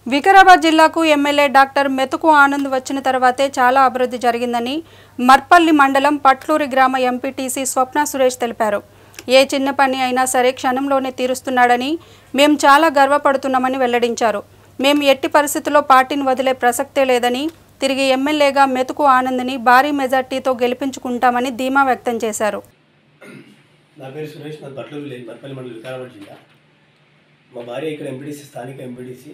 వికారాబాద్ జిల్లాకు MLA doctor మెతుకు ఆనంద్ వచ్చిన తర్వాతే చాలా అభివృద్ధి జరిగిందని మర్పల్లి మండలం పట్లూరి గ్రామ ఎంపీటీసీ స్వప్న సురేష్ తెలిపారు ఏ చిన్న పని అయినా సరే క్షణంలోనే తీరుస్తున్నాడని మేం చాలా గర్వపడుతున్నామని వెల్లడించారు మేం ఎట్టి పరిస్థితుల్లో పార్టీని వదిలే ప్రసక్తే లేదని తిరిగి ఎమ్మెల్యేగా మెతుకు ఆనంద్ని భారీ మెజార్టీతో గెలిపించుకుంటామని ధీమా వ్యక్తం చేశారు నా పేరు సురేష్ నా బట్లూరు విలేజ్ మర్పల్లి మండలం వికారాబాద్ జిల్లా మా భార్య ఇక్కడ ఎంపీడీసీ స్థానిక ఎంపీడీసీ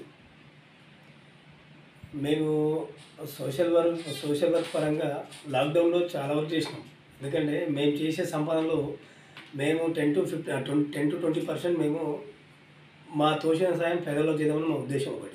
మేము సోషల్ వర్క్ సోషల్ వర్క్ పరంగా లాక్డౌన్లో చాలా వర్క్ చేసినాం ఎందుకంటే మేము చేసే సంపాదనలో మేము ten to fifty ten to twenty percent మేము మా తోచిన సాయం పేదలకు చేద్దామని మా ఉద్దేశం ఒకటి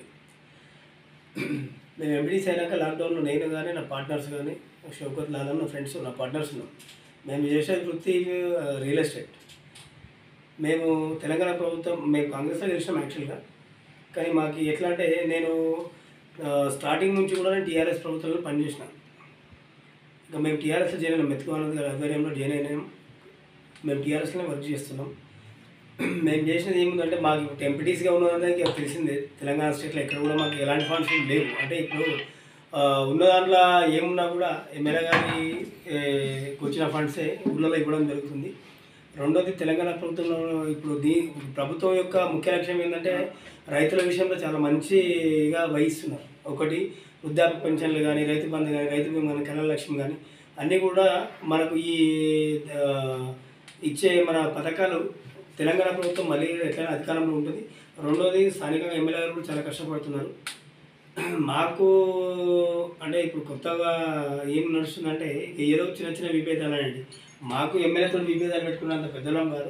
మేము ఎంపీడీసీ అయినాక లాక్డౌన్లో నేను కానీ నా పార్ట్నర్స్ కానీ షౌకత్ లాల్ నా ఫ్రెండ్స్ నా పార్ట్నర్స్ ఉన్నాం మేము చేసే వృత్తి ఆ, రియల్ ఎస్టేట్ మేము తెలంగాణ ప్రభుత్వం మేము కాంగ్రెస్లో గెలిచినాం యాక్చువల్గా కానీ మాకు ఎట్లా అంటే నేను ఆ, స్టార్టింగ్ నుంచి కూడా నేను టీఆర్ఎస్ ప్రభుత్వంలో పనిచేసిన ఇంకా మేము టీఆర్ఎస్లో జాయిన్ అయినాం మెతుకువానంద్ గారి ఆధ్వర్యంలో జాయిన్ అయినాం మేము టీఆర్ఎస్లోనే వర్క్ చేస్తున్నాం మేము చేసినది ఏముందంటే మాకు ఇప్పుడు ఎంపీటీస్గా ఉన్నదానికి తెలిసిందే తెలంగాణ స్టేట్లో ఎక్కడ కూడా మాకు ఎలాంటి ఫండ్స్ లేవు అంటే ఇప్పుడు ఆ, ఉన్న దాంట్లో ఏమున్నా కూడా ఎమ్మెల్యే గారి ఏ, వచ్చిన ఫండ్సే ఊళ్ళలో ఇవ్వడం జరుగుతుంది రెండోది తెలంగాణ ప్రభుత్వంలో ఇప్పుడు దీ ప్రభుత్వం యొక్క ముఖ్య లక్ష్యం ఏంటంటే రైతుల విషయంలో చాలా మంచిగా వహిస్తున్నారు ఒకటి వృద్ధాప్య పెన్షన్లు కానీ రైతు బంధు కానీ రైతు బీమా కానీ కళ్యాణ లక్ష్మి కానీ అన్నీ కూడా మనకు ఈ ఆ, ఇచ్చే మన పథకాలు తెలంగాణ ప్రభుత్వం మళ్ళీ ఎట్లయినా అధికారంలో ఉంటుంది రెండోది స్థానికంగా ఎమ్మెల్యే గారు కూడా చాలా కష్టపడుతున్నారు మాకు అంటే ఇప్పుడు కొత్తగా ఏం నడుస్తుందంటే ఏదో చిన్న చిన్న విభేదాలు అండి మాకు ఎమ్మెల్యేతో విభేదాలు పెట్టుకున్నంత పెద్దలం కాదు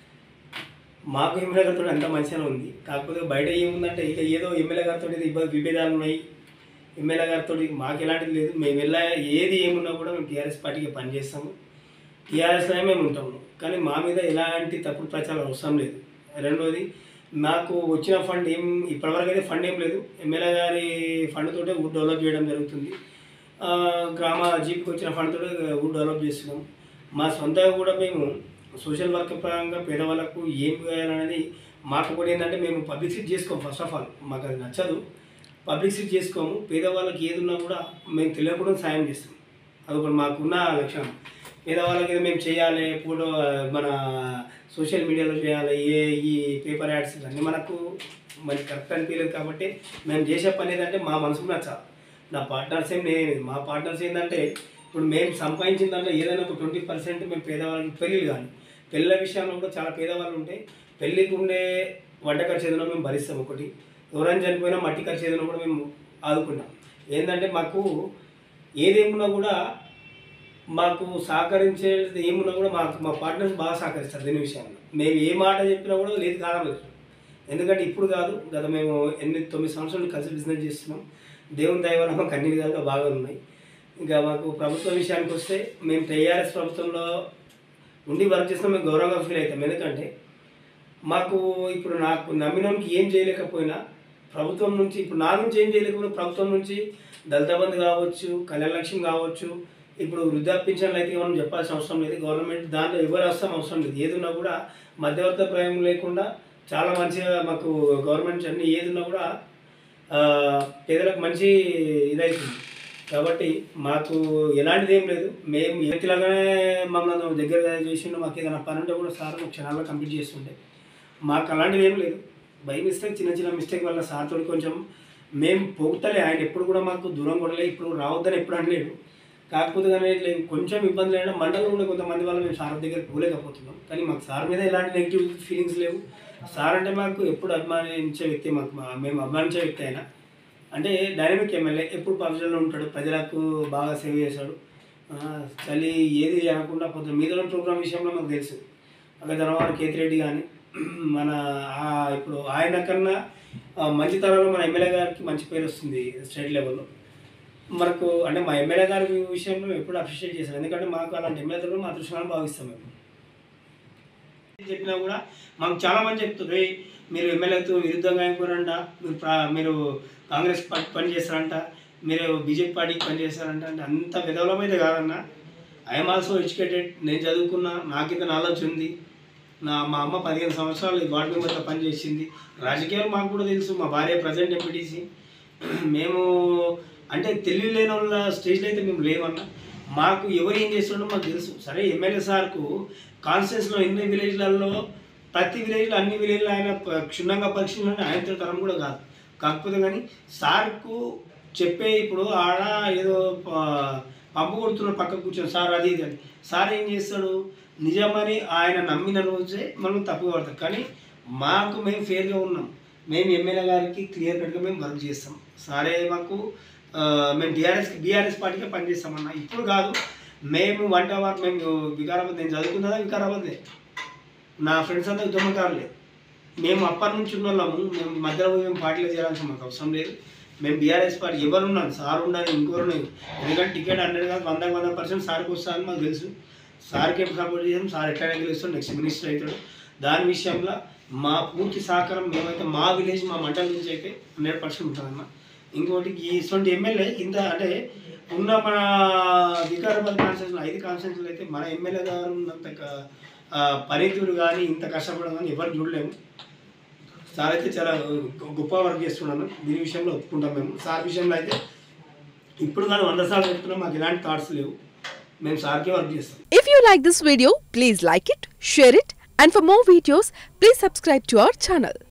మాకు ఎమ్మెల్యే గారితో అంత మంచిగానే ఉంది కాకపోతే బయట ఏముందంటే ఇక ఏదో ఎమ్మెల్యే గారితో ఇబ్బంది విభేదాలు ఉన్నాయి ఎమ్మెల్యే గారితో మాకు ఎలాంటిది లేదు మేము వెళ్ళా ఏది ఏమున్నా కూడా మేము టీఆర్ఎస్ పార్టీకి పనిచేస్తాము టీఆర్ఎస్లోనే మేము ఉంటాము కానీ మా మీద ఎలాంటి తప్పుడు ప్రచారం అవసరం లేదు రెండోది నాకు వచ్చిన ఫండ్ ఏం ఇప్పటివరకు అయితే ఫండ్ ఏం లేదు ఎమ్మెల్యే గారి ఫండ్ తోటే ఊరు డెవలప్ చేయడం జరుగుతుంది ఆ, గ్రామ జీప్కి వచ్చిన ఫండ్ తోటే ఊరు డెవలప్ చేస్తున్నాం మా సొంతంగా కూడా మేము సోషల్ వర్క్ పరంగా పేదవాళ్ళకు ఏం చేయాలనేది మాకు కూడా ఏంటంటే మేము పబ్లిసిటీ చేసుకోము ఫస్ట్ ఆఫ్ ఆల్ మాకు అది నచ్చదు పబ్లిసిటీ చేసుకోము పేదవాళ్ళకి ఏది ఉన్నా కూడా మేము తెలియకుండా సాయం చేస్తాం అదొకటి మాకున్న లక్షణం పేదవాళ్ళకి ఏదో మేము చేయాలి ఫోటో మన సోషల్ మీడియాలో చేయాలి ఏ ఈ పేపర్ యాడ్స్ అన్నీ మనకు మరి కరెక్ట్ అనిపించలేదు కాబట్టి మేము చేసే పని ఏంటంటే మా మనసుకు నచ్చాలి నా పార్ట్నర్స్ ఏం నేను మా పార్ట్నర్స్ ఏంటంటే ఇప్పుడు మేము సంపాదించిన దాంట్లో ఏదైనా ఒక ట్వంటీ పర్సెంట్ మేము పేదవాళ్ళకి పెళ్ళిళ్ళు కానీ పెళ్ళిళ్ళ విషయంలో కూడా చాలా పేదవాళ్ళు ఉంటే పెళ్ళికి ఉండే వంట ఖర్చు ఏదైనా మేము భరిస్తాం ఒకటి ఎవరైనా చనిపోయినా మట్టి ఖర్చు ఏదైనా కూడా మేము ఆదుకుంటాం ఏంటంటే మాకు ఏదేమున్నా కూడా మాకు సహకరించేది ఏమున్నా కూడా మాకు మా పార్ట్నర్స్ బాగా సహకరిస్తారు దీని విషయంలో మేము ఏ మాట చెప్పినా కూడా లేదు కాదనలేదు ఎందుకంటే ఇప్పుడు కాదు గత మేము ఎనిమిది తొమ్మిది సంవత్సరాలు నుండి కలిసి బిజినెస్ చేస్తున్నాం దేవుని దయ వల్ల మాకు అన్ని విధాలుగా బాగా ఉన్నాయి ఇంకా మాకు ప్రభుత్వ విషయానికి వస్తే మేము టీఆర్ఎస్ ప్రభుత్వంలో ఉండి వర్క్ చేసినా మేము గౌరవంగా ఫీల్ అవుతాం ఎందుకంటే మాకు ఇప్పుడు నాకు నమ్మినోనికి ఏం చేయలేకపోయినా ప్రభుత్వం నుంచి ఇప్పుడు నా నుంచి ఏం చేయలేకపోయినా ప్రభుత్వం నుంచి దళిత బంధు కావచ్చు కళ్యాణ లక్ష్మి కావచ్చు ఇప్పుడు వృద్ధాపించన్లు అయితే మనం చెప్పాల్సిన అవసరం లేదు గవర్నమెంట్ దాంట్లో ఎవరు వస్తాం అవసరం లేదు ఏదున్నా కూడా మధ్యవర్త ప్రాయం లేకుండా చాలా మంచిగా మాకు గవర్నమెంట్ అన్ని ఏదున్నా కూడా ఆ, పేదలకు మంచి ఇదవుతుంది కాబట్టి మాకు ఎలాంటిది ఏం లేదు మేము వ్యక్తిలాగానే మమ్మల్ని దగ్గర చేసిండు మాకు ఏదైనా పని ఉంటే కూడా సార్ ఒక క్షణాల్లో కంప్లీట్ చేస్తుండే మాకు అలాంటిది ఏం లేదు బై మిస్టేక్ చిన్న చిన్న మిస్టేక్ వల్ల సార్ తోటి కొంచెం మేము పోగుతలే ఆయన ఎప్పుడు కూడా మాకు దూరం కొడలే ఇప్పుడు రావద్దని ఎప్పుడు అనలేడు కాకపోతే కానీ ఇట్లా కొంచెం ఇబ్బంది లేకుండా మండలంలో ఉండే కొంతమంది వాళ్ళు మేము సార్ దగ్గర పోలేకపోతున్నాం కానీ మాకు సార్ మీద ఎలాంటి నెగిటివ్ ఫీలింగ్స్ లేవు సార్ అంటే మాకు ఎప్పుడు అభిమానించే వ్యక్తి మాకు మా- మేము అభిమానించే వ్యక్తి అయినా అంటే డైనమిక్ ఎమ్మెల్యే ఎప్పుడు పబ్లిక్లో ఉంటాడు ప్రజలకు బాగా సేవ చేశాడు ఆ, చలి ఏది అనకుండా పొద్దున మీద ప్రోగ్రామ్ విషయంలో మాకు తెలుసు అక్కడ ధనవాడ కేతిరెడ్డి కానీ మన ఆ ఇప్పుడు ఆయన కన్నా ఆ, మంచి తరంలో మన ఎమ్మెల్యే గారికి మంచి పేరు వస్తుంది స్టేట్ లెవెల్లో మనకు అంటే మా ఎమ్మెల్యే గారి విషయంలో మేము ఎప్పుడు అప్రిషియేట్ చేశాను ఎందుకంటే మాకు అలాంటి ఎమ్మెల్యేలు మా దృష్టిని భావిస్తాం మేము చెప్పినా కూడా మాకు చాలా మంది చెప్తారు "ఏయ్, మీరు ఎమ్మెల్యేతో విరుద్ధంగా అయిపోయారంట మీరు ప్రా- మీరు కాంగ్రెస్ పార్టీ పని చేస్తారంట మీరు బీజేపీ పార్టీకి పని చేస్తారంట అంటే అంత విధవలమైతే కాదన్న ఐఎమ్ ఆల్సో ఎడ్యుకేటెడ్ నేను చదువుకున్నా నాకు ఇంత నాలెడ్జ్ ఉంది నా మా అమ్మ పదిహేను సంవత్సరాలు ఈ వార్డు మెంబర్గా పనిచేసింది రాజకీయాలు మాకు కూడా తెలుసు మా భార్య ప్రజెంట్ ఎంపీటీసీ మేము అంటే తెలివి లేని వాళ్ళ స్టేజ్లో అయితే మేము లేమన్నా మాకు ఎవరు ఏం చేస్తున్నాడో మాకు తెలుసు సరే ఎమ్మెల్యే సార్కు కాన్స్టిట్యూన్స్లో ఎన్ని విలేజ్లలో ప్రతి విలేజ్లో అన్ని విలేజ్లో ఆయన ప- క్షుణ్ణంగా పరీక్షలు ఆయనతో తరం కూడా కాదు కాకపోతే కానీ సార్కు చెప్పే ఇప్పుడు ఆడ ఏదో ప- పంపు కొడుతున్న పక్క కూర్చొని సార్ అది ఇది అని సార్ ఏం చేస్తాడు నిజమని ఆయన నమ్మిన రోజే మనం తప్పు పడతాం కానీ మాకు మేము ఫేర్గా ఉన్నాం మేము ఎమ్మెల్యే గారికి క్లియర్ కట్గా మేము వర్క్ చేస్తాం సారే మాకు ఆ, మేము టీఆర్ఎస్ బీఆర్ఎస్ పార్టీగా పనిచేస్తామన్న ఇప్పుడు కాదు మేము వంట వారు మేము వికారాబాద్ నేను చదువుకున్నదా వికారాబాద్లే నా ఫ్రెండ్స్ అంతా ఉద్యమకారులే మేము అప్పటి నుంచి ఉన్న వాళ్ళము మేము మధ్యలో పోయి మేము పార్టీలో చేయాల్సిన మాకు అవసరం లేదు మేము బీఆర్ఎస్ పార్టీ ఎవరు ఉన్నాను సార్ ఉండాలి ఇంకోరు ఉన్నాయి ఎందుకంటే టికెట్ హండ్రెడ్ కాదు వంద వంద పర్సెంట్ సార్కి వస్తుందని మాకు తెలుసు సార్కి ఎప్పుడు సపోర్ట్ చేసాం సార్ ఎట్లయినా గెలుస్తాం నెక్స్ట్ మినిస్టర్ అవుతాడు దాని విషయంలో మా పూర్తి సహకారం మేమైతే మా విలేజ్ మా మండలం నుంచి అయితే హండ్రెడ్ పర్సెంట్ ఉంటుందన్న ఇంకోటి ఈ ఇటువంటి ఎమ్మెల్యే ఇంత అంటే ఉన్న మన వికారాబాద్ కాన్స్టిట్యూన్సీలో ఐదు కాన్స్టిట్యూన్సీలు అయితే మన ఎమ్మెల్యే గారు ఉన్నంత క- ఆ, పనితీరు కానీ ఇంత కష్టపడడం కానీ ఎవరు చూడలేము సార్ అయితే చాలా గొ- గొప్ప వర్క్ చేస్తున్నాను దీని విషయంలో ఒప్పుకుంటాం మేము సార్ విషయంలో అయితే ఇప్పుడు కానీ వంద సార్లు చెప్తున్నాం మాకు ఎలాంటి థాట్స్ లేవు మేము సార్కే వర్క్ చేస్తాం If you like this video, please like it, share it, and for more videos, please subscribe to our channel.